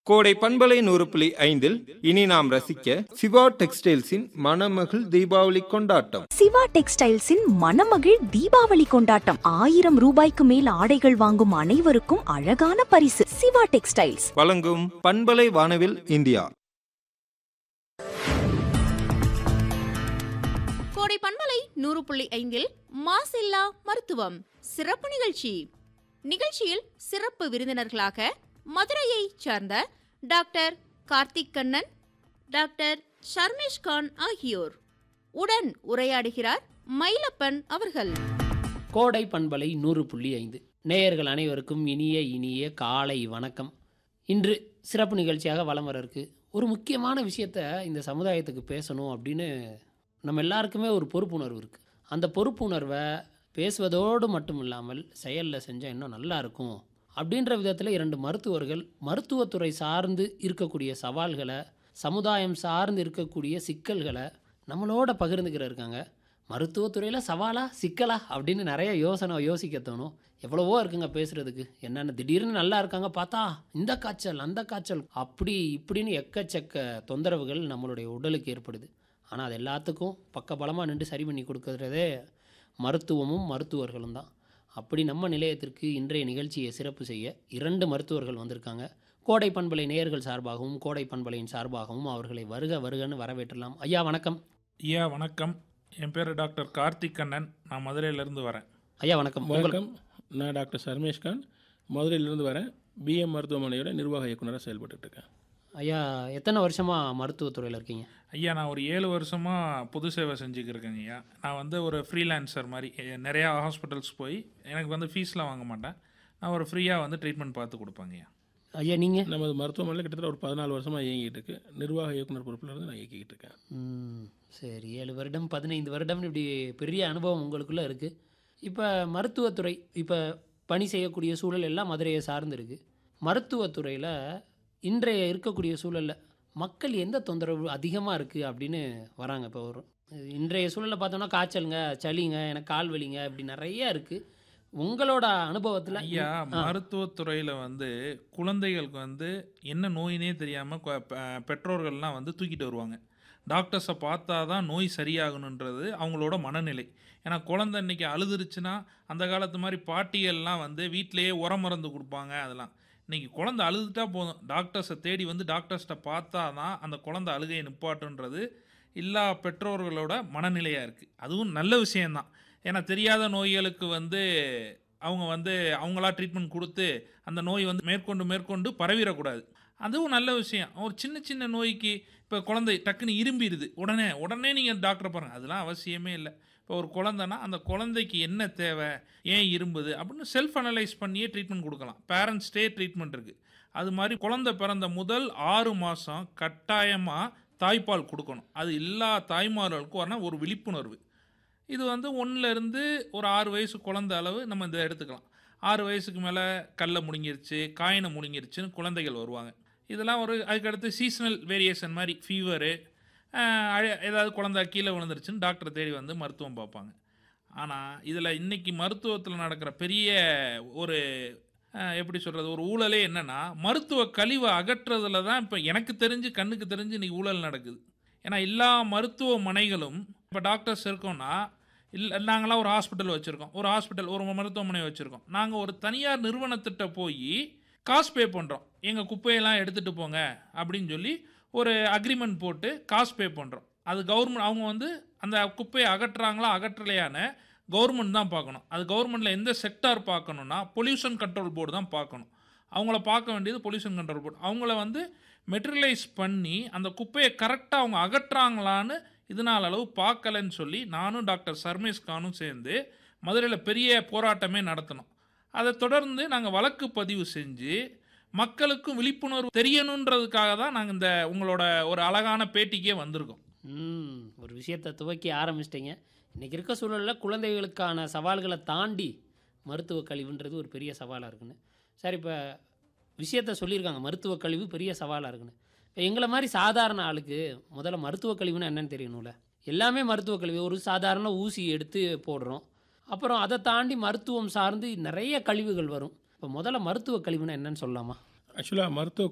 கோடை பண்பலை நூறு புள்ளி ஐந்தில் இனி நாம் ரசிக்க சிவா டெக்ஸ்டைல்ஸின் மணமகள் தீபாவளி கொண்டாட்டம் சிவா டெக்ஸ்டைல்ஸின் மணமகிழ் தீபாவளி கொண்டாட்டம் ஆயிரம் ரூபாய்க்கு மேல் ஆடைகள் வாங்கும் அனைவருக்கும் அழகான பரிசு சிவா டெக்ஸ்டைல்ஸ் வழங்கும் பண்பலை வானவில் இந்தியா கோடை பண்பலை நூறு புள்ளி ஐந்தில் மாசில்லா மருத்துவம் சிறப்பு நிகழ்ச்சி நிகழ்ச்சியில் சிறப்பு விருந்தினர்களாக மதுரையைச் சார்ந்த டாக்டர் கார்த்திக் கண்ணன் டாக்டர் ஷர்மேஷ் கான் ஆகியோர் உடன் உரையாடுகிறார் மயிலப்பன் அவர்கள் கோடை பண்பலை நூறு புள்ளி ஐந்து நேயர்கள் அனைவருக்கும் இனிய இனிய காலை வணக்கம் இன்று சிறப்பு நிகழ்ச்சியாக வலம் வர இருக்கு ஒரு முக்கியமான விஷயத்த இந்த சமுதாயத்துக்கு பேசணும் அப்படின்னு நம்ம எல்லாருக்குமே ஒரு பொறுப்புணர்வு இருக்குது அந்த பொறுப்புணர்வை பேசுவதோடு மட்டும் இல்லாமல் செயலில் செஞ்சால் இன்னும் நல்லா இருக்கும் அப்படின்ற விதத்தில் இரண்டு மருத்துவர்கள் மருத்துவத்துறை சார்ந்து இருக்கக்கூடிய சவால்களை சமுதாயம் சார்ந்து இருக்கக்கூடிய சிக்கல்களை நம்மளோட பகிர்ந்துக்கிற இருக்காங்க மருத்துவத்துறையில் சவாலா சிக்கலா அப்படின்னு நிறைய யோசனை யோசிக்க தோணும் எவ்வளவோ இருக்குங்க பேசுகிறதுக்கு என்னென்ன திடீர்னு நல்லா இருக்காங்க பார்த்தா இந்த காய்ச்சல் அந்த காய்ச்சல் அப்படி இப்படின்னு எக்கச்சக்க தொந்தரவுகள் நம்மளுடைய உடலுக்கு ஏற்படுது ஆனால் அது எல்லாத்துக்கும் பக்கபலமாக நின்று சரி பண்ணி கொடுக்கறதே மருத்துவமும் மருத்துவர்களும் தான் அப்படி நம்ம நிலையத்திற்கு இன்றைய நிகழ்ச்சியை சிறப்பு செய்ய இரண்டு மருத்துவர்கள் வந்திருக்காங்க கோடை பண்பலை நேயர்கள் சார்பாகவும் கோடை பண்பலையின் சார்பாகவும் அவர்களை வருக வருகன்னு வரவேற்றலாம் ஐயா வணக்கம் ஐயா வணக்கம் என் பேர் டாக்டர் கார்த்திக் கண்ணன் நான் மதுரையிலேருந்து வரேன் ஐயா வணக்கம் உங்கள் வணக்கம் நான் டாக்டர் சர்மேஷ் கான் மதுரையிலிருந்து வரேன் பிஎம் மருத்துவமனையோட நிர்வாக இயக்குனராக செயல்பட்டுட்டு இருக்கேன் ஐயா எத்தனை வருஷமாக மருத்துவத்துறையில் இருக்கீங்க ஐயா நான் ஒரு ஏழு வருஷமாக பொது சேவை செஞ்சுக்கிருக்கேங்க ஐயா நான் வந்து ஒரு ஃப்ரீலான்சர் மாதிரி எ- நிறையா ஹாஸ்பிட்டல்ஸ் போய் எனக்கு வந்து ஃபீஸ்லாம் வாங்க மாட்டேன் நான் ஒரு ஃப்ரீயாக வந்து ட்ரீட்மெண்ட் பார்த்து கொடுப்பேங்க ஐயா ஐயா நீங்கள் நமது மருத்துவமனையில் கிட்டத்தட்ட ஒரு பதினாலு வருஷமாக இயங்கிட்டு இருக்கு நிர்வாக இயக்குனர் பொறுப்பில் இருந்து நான் இயக்கிக்கிட்டு இருக்கேன் ம், சரி ஏழு வருடம் பதினைந்து வருடம்னு இப்படி பெரிய அனுபவம் உங்களுக்குள்ளே இருக்குது இப்போ மருத்துவத்துறை இப்போ பணி செய்யக்கூடிய சூழல் எல்லாம் மதுரையை சார்ந்து இருக்குது மருத்துவத்துறையில் இன்றைய இருக்கக்கூடிய சூழலில் மக்கள் எந்த தொந்தரவு அதிகமாக இருக்குது அப்படின்னு வராங்க இப்போ ஒரு இன்றைய சூழலில் பார்த்தோம்னா காய்ச்சலுங்க சளிங்க எனக்கு கால் வலிங்க இப்படி நிறைய இருக்குது உங்களோட அனுபவத்தில் ஐயா மருத்துவத்துறையில் வந்து குழந்தைகளுக்கு வந்து என்ன நோயினே தெரியாமல் பெற்றோர்கள்லாம் வந்து தூக்கிட்டு வருவாங்க டாக்டர்ஸை பார்த்தா தான் நோய் சரியாகணுன்றது அவங்களோட மனநிலை ஏன்னா குழந்தை இன்னைக்கு அழுதுருச்சுன்னா அந்த காலத்து மாதிரி பாட்டிகள்லாம் வந்து வீட்டிலேயே உரம் மருந்து கொடுப்பாங்க அதெல்லாம் இன்னைக்கு குழந்தை அழுதுட்டா போதும் டாக்டர்ஸை தேடி வந்து டாக்டர்ஸ்கிட்ட பார்த்தா தான் அந்த குழந்தை அழுகையை நிப்பாட்டுன்றது எல்லா பெற்றோர்களோட மனநிலையாக இருக்குது அதுவும் நல்ல விஷயம்தான் ஏன்னா தெரியாத நோய்களுக்கு வந்து அவங்க வந்து அவங்களா ட்ரீட்மெண்ட் கொடுத்து அந்த நோய் வந்து மேற்கொண்டு மேற்கொண்டு பரவிடக்கூடாது அதுவும் நல்ல விஷயம் ஒரு சின்ன சின்ன நோய்க்கு இப்போ குழந்தை டக்குன்னு இரும்பிடுது உடனே உடனே நீங்கள் டாக்டரை பாருங்கள் அதெல்லாம் அவசியமே இல்லை இப்போ ஒரு குழந்தைனா அந்த குழந்தைக்கு என்ன தேவை ஏன் இரும்புது அப்படின்னு செல்ஃப் அனலைஸ் பண்ணியே ட்ரீட்மெண்ட் கொடுக்கலாம் பேரண்ட்ஸ்டே ட்ரீட்மெண்ட் இருக்குது அது மாதிரி குழந்தை பிறந்த முதல் ஆறு மாதம் கட்டாயமாக தாய்ப்பால் கொடுக்கணும் அது எல்லா தாய்மார்களுக்கும் வரணும் ஒரு விழிப்புணர்வு இது வந்து ஒண்ணுல இருந்து ஒரு ஆறு வயசு குழந்தை அளவு நம்ம இதை எடுத்துக்கலாம் ஆறு வயசுக்கு மேலே கல்லை முழுங்கிருச்சு காயினை முழுங்கிருச்சுன்னு குழந்தைகள் வருவாங்க இதெல்லாம் ஒரு அதுக்கடுத்து சீசனல் வேரியேஷன் மாதிரி ஃபீவரு ஏதாவது குழந்தை கீழே விழுந்துருச்சுன்னு டாக்டர் தேடி வந்து மருத்துவம் பார்ப்பாங்க ஆனால் இதில் இன்னைக்கு மருத்துவத்தில் நடக்கிற பெரிய ஒரு அஹ், எப்படி சொல்கிறது ஒரு ஊழலே என்னன்னா மருத்துவ கழிவை அகற்றுறதுல தான் இப்போ எனக்கு தெரிஞ்சு கண்ணுக்கு தெரிஞ்சு இன்னைக்கு ஊழல் நடக்குது ஏன்னா எல்லா மருத்துவமனைகளும் இப்போ டாக்டர்ஸ் இருக்கோம்னா இல்லை நாங்களாம் ஒரு ஹாஸ்பிட்டல் வச்சுருக்கோம் ஒரு ஹாஸ்பிட்டல் ஒரு மருத்துவமனை வச்சுருக்கோம் நாங்கள் ஒரு தனியார் நிறுவனத்திட்ட போய் காசு பே பண்ணுறோம் எங்கள் குப்பையெல்லாம் எடுத்துகிட்டு போங்க அப்படின்னு சொல்லி ஒரு அக்ரிமெண்ட் போட்டு காசு பே பண்ணுறோம் அது கவர்மெண்ட் அவங்க வந்து அந்த குப்பையை அகற்றுறாங்களா அகற்றலையான்னு கவர்மெண்ட் தான் பார்க்கணும் அது கவர்மெண்ட்டில் எந்த செக்டார் பார்க்கணுன்னா பொல்யூஷன் கண்ட்ரோல் போர்டு தான் பார்க்கணும் அவங்கள பார்க்க வேண்டியது பொல்யூஷன் கண்ட்ரோல் போர்டு அவங்கள வந்து மெட்டீரியலைஸ் பண்ணி அந்த குப்பையை கரெக்டாக அவங்க அகற்றாங்களான்னு இதனால் அளவு பார்க்கலன்னு சொல்லி நானும் டாக்டர் சர்மேஷ் கானும் சேர்ந்து மதுரையில் பெரிய போராட்டமே நடத்தினோம் அதை தொடர்ந்து நாங்கள் வழக்கு பதிவு செஞ்சு மக்களுக்கும் விழிப்புணர்வு தெரியணுன்றதுக்காக தான் நாங்கள் இந்த உங்களோட ஒரு அழகான பேட்டிக்கே வந்திருக்கோம் ம் ஒரு விஷயத்தை துவக்கி ஆரம்பிச்சிட்டிங்க இன்றைக்கி இருக்க சூழலில் குழந்தைகளுக்கான சவால்களை தாண்டி மருத்துவ கழிவுன்றது ஒரு பெரிய சவாலாக இருக்குன்னு சார் இப்போ விஷயத்த சொல்லியிருக்காங்க மருத்துவ கழிவு பெரிய சவாலாக இருக்குன்னு இப்போ எங்களை மாதிரி சாதாரண ஆளுக்கு முதல்ல மருத்துவ கழிவுன்னா என்னன்னு தெரியணும்ல எல்லாமே மருத்துவ கழிவு ஒரு சாதாரண ஊசி எடுத்து போடுறோம் அப்புறம் அதை தாண்டி மருத்துவம் சார்ந்து நிறைய கழிவுகள் வரும் இப்போ முதல்ல மருத்துவ கழிவுன்னா என்னன்னு சொல்லலாமா ஆக்சுவலாக மருத்துவ